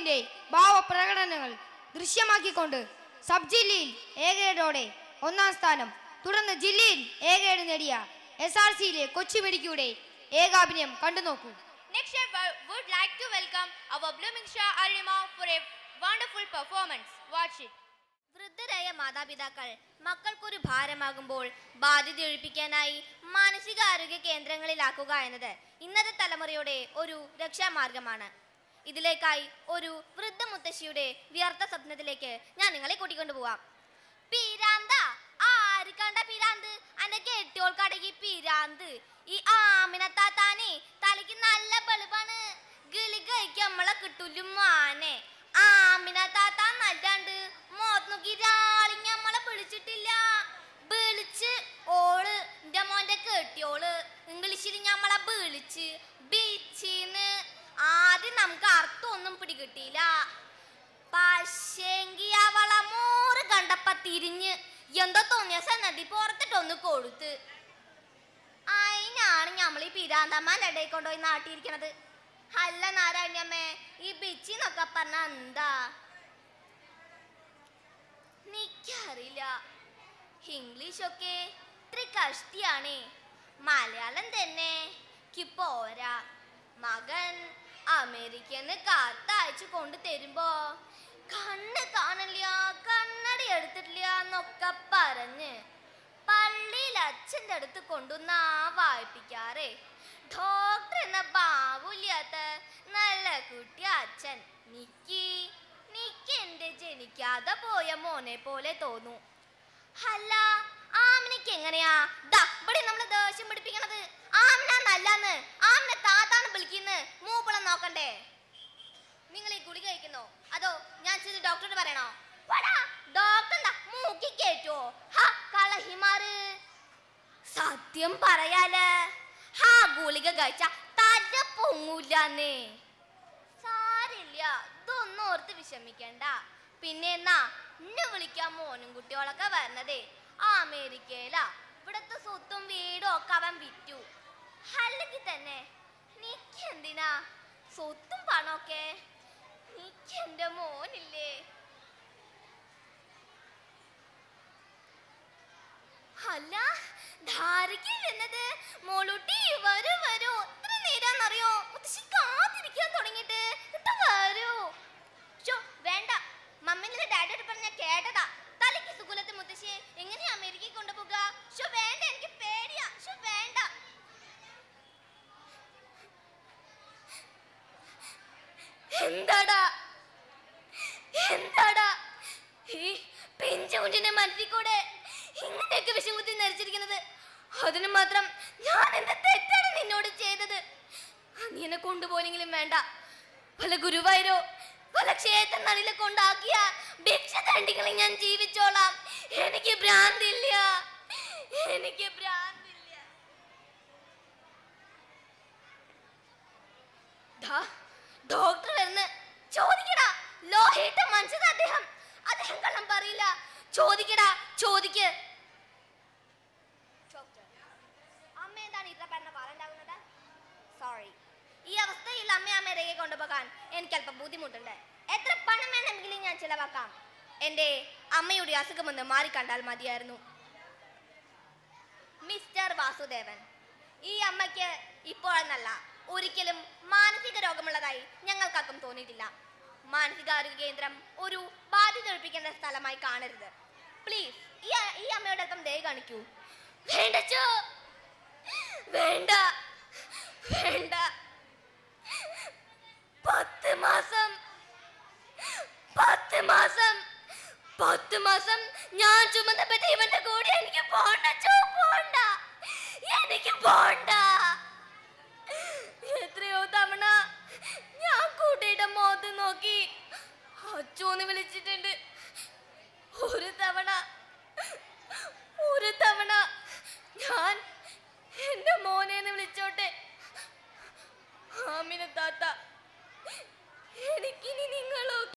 സമൂഹത്തിന്റെ ഭാവപ്രകടനങ്ങൾ ദൃശ്യമാക്കിക്കൊണ്ട് സബ് ജില്ലയിൽ എ ഗ്രേഡോടെ ഒന്നാം സ്ഥാനം തുടർന്ന് ജില്ലയിൽ എ ഗ്രേഡ് നേടിയ എസ് ആർ സിയിലെ Kochi മെഡിക്കയുടെ ഏകാഭിനയം കണ്ടുനോക്കൂ Next, I wo- would like to welcome our blooming star Arima for a wonderful performance. Watch it. വൃദ്ധരായ മാതാപിതാക്കൾ മക്കൾക്കൊരു ഭാരമാകുമ്പോൾ ബാധ്യത ഒഴിപ്പിക്കാനായി മാനസികാരോഗ്യ കേന്ദ്രങ്ങളിലാക്കുക എന്നത് ഇന്നത്തെ തലമുറയുടെ ഒരു രക്ഷാമാർഗമാണ് ഇതിലേക്കായി ഒരു വൃദ്ധ മുത്തശ്ശിയുടെ വ്യർത്ഥ സ്വപ്നത്തിലേക്ക് ഞാൻ നിങ്ങളെ കൂട്ടിക്കൊണ്ടു പോവാം പീരാന്ത ആര് കണ്ട പീരാന്ത് അന്റെ കെട്ടിയോൾക്കടകി പീരാന്ത് ഈ ആമിനത്താത്താനെ തലയ്ക്ക് നല്ല ബളുബാണ് ഗളികയ്ക്ക് നമ്മളെ കിട്ടൂലും മാനെ ആമിനത്താത്ത നല്ലാണ്ട് മോത്ത് നോക്കി രാളി നമ്മളെ വിളിച്ചിട്ടില്ല വിളിച്ച് ഓള് എന്റെ മോന്റെ കെട്ടിയോള് ഇംഗ്ലീഷിൽ ഞമ്മളെ വിളിച്ച് ബീച്ചിന്ന് ആദ്യം നമുക്ക് അർത്ഥം ഒന്നും പിടികിട്ടിയില്ല പക്ഷേങ്കി അവളെ മോറ് കണ്ടപ്പ തിരിഞ്ഞ് എന്തോ തോന്നിയ സന്നദ്ധി പുറത്തിട്ടൊന്ന് കൊടുത്ത് അതിനാണ് നമ്മൾ ഈ പിരാന്തമ്മന്റെ ഇടയിൽ കൊണ്ടുപോയി നാട്ടിയിരിക്കണത് അല്ല നാരായണമ്മേ ഈ ബിച്ചി എന്നൊക്കെ പറഞ്ഞ എന്താ നിക്കറിയില്ല ഇംഗ്ലീഷ് ഒക്കെ ഇത്ര കഷ്ടിയാണ് മലയാളം തന്നെ ക്ക് പോരാ മകൻ അമേരിക്കന്ന് കത്തയച്ചു കൊണ്ട് തരുമ്പോ കണ്ണ് കാണില്ല കണ്ണടി എടുത്തിട്ടില്ല എന്നൊക്കെ പറഞ്ഞ് പള്ളിയിൽ അച്ഛൻ്റെ അടുത്ത് കൊണ്ടുവന്ന വായിപ്പിക്കാറേ ഡോക്ടർ എന്ന ബാവുല്ലാത്ത നല്ല കുട്ടി അച്ഛൻ നിക്കി നിക്ക് എന്റെ ജനിക്കാതെ പോയ മോനെ പോലെ തോന്നു അല്ല ആമിനക്ക് എങ്ങനെയാ ദാ ഇവിടെ നമ്മള് ദേഷ്യം പിടിപ്പിക്കണത് ആമിന നല്ലാന്ന് ആമിനെ താത്താന്ന് വിളിക്കുന്നു മൂപ്പളം നോക്കണ്ടേ നിങ്ങൾ ഈ ഗുളിക കഴിക്കുന്നോ അതോ ഞാൻ ചെന്ന് ഡോക്ടറോട് പറയണോ വടാ, ഡോക്ടർ എന്താ മൂക്കി കേറ്റുവോ ഹാ കളഹിമാറ് സത്യം പറയാല് ഹാ ഗുളിക കഴിച്ച തല പൊങ്ങൂലെന്നേ സാരില്ല ഇതൊന്നും ഓർത്ത് വിഷമിക്കണ്ട പിന്നെ എന്നാ എന്നെ വിളിക്കാൻ മോനും കുട്ടികളൊക്കെ വരണതേ അമേരിക്കയിലാ ഇവിടത്തെ സ്വത്തും വീടും ഒക്കെ അവൻ വിറ്റു അല്ലെങ്കിൽ തന്നെ നിക്ക് എന്തിനാ സ്വത്തും പണമൊക്കെ നിക്ക് എന്റെ മോനില്ലേ അല്ല ധാരയ്ക്ക് വരുന്നത് മോളൂട്ടി വരൂ വരൂ എത്ര നേരാന്നറിയോ മുത്തശ്ശി കാത്തിരിക്കാൻ തുടങ്ങിയിട്ട് ഇട്ട് വരൂ ഷോ വേണ്ട മമ്മിന്റെ ഡാഡിയോട് പറഞ്ഞ കേട്ടതാ തലയ്ക്ക് സുഖലത്തെ മുത്തശ്ശിയെ എങ്ങനെയാ അമേരിക്കയിൽ കൊണ്ടുപോകുക ഷോ വേണ്ട എനിക്ക് പേടിയാ ഷോ വേണ്ട എന്താടാ എന്താടാ ഈ പിഞ്ചുകുഞ്ഞിന്റെ മനസ്സിൽ കൂടെ ഇങ്ങനെയൊക്കെ വിഷം കുത്തി നരിച്ചിരിക്കുന്നത് അതിന് മാത്രം ഞാൻ എന്ത് തെറ്റാണ് നിന്നോട് ചെയ്തത് നീ എന്നെ കൊണ്ടുപോലെങ്കിലും വേണ്ട പല ഗുരുവായൂരോ പല ക്ഷേത്രങ്ങളിലെ കൊണ്ടാക്കിയ ഭിക്ഷ തണ്ടികളെ ഞാൻ ജീവിച്ചോളാം എനിക്ക് ഭ്രാന്തില്ല എനിക്ക് ഭ്രാന്തില്ല ദാ, ഡോക്ടർ വരുന്ന് ചോദിക്കടാ ലോഹിട്ട മനുഷ്യത അദ്ദേഹം അദ്ദേഹം കള്ളം പറയില്ല ചോദിക്കടാ ചോദിക്ക് അമ്മ എന്താണ് ഇത്ര പറഞ്ഞ പാലുണ്ടാകുന്നത് സോറി ഈ അവസ്ഥയിൽ അമ്മ അമ്മയെ കൊണ്ടുപോകാൻ എനിക്ക് അല്പം ബുദ്ധിമുട്ടുണ്ട് എത്ര പണം വേണമെങ്കിലും ഞാൻ ചിലവാക്കാം എന്റെ അമ്മയുടെ അസുഖമൊന്ന് മാറിക്കണ്ടാൽ മതിയായിരുന്നു മിസ്റ്റർ വാസുദേവൻ ഈ അമ്മയ്ക്ക് ഇപ്പോഴെന്നല്ല ഒരിക്കലും മാനസിക രോഗമുള്ളതായി ഞങ്ങൾക്കാർക്കും തോന്നിയിട്ടില്ല മാനസികാരോഗ്യ കേന്ദ്രം ഒരു ബാധ്യത ഒഴിപ്പിക്കേണ്ട സ്ഥലമായി കാണരുത് പ്ലീസ് ഈ ഈ അമ്മയോട് അല്പം ദയ കാണിക്കൂ വേണ്ടച്ചോ വേണ്ട വേണ്ട പത്ത് മാസം പത്ത് മാസം പത്ത് മാസം ഞാൻ ചുമന്നപ്പോ ഇവന്റെ കൂടെ എനിക്ക് പോണ്ട ചോ പോണ്ട എനിക്ക് പോണ്ട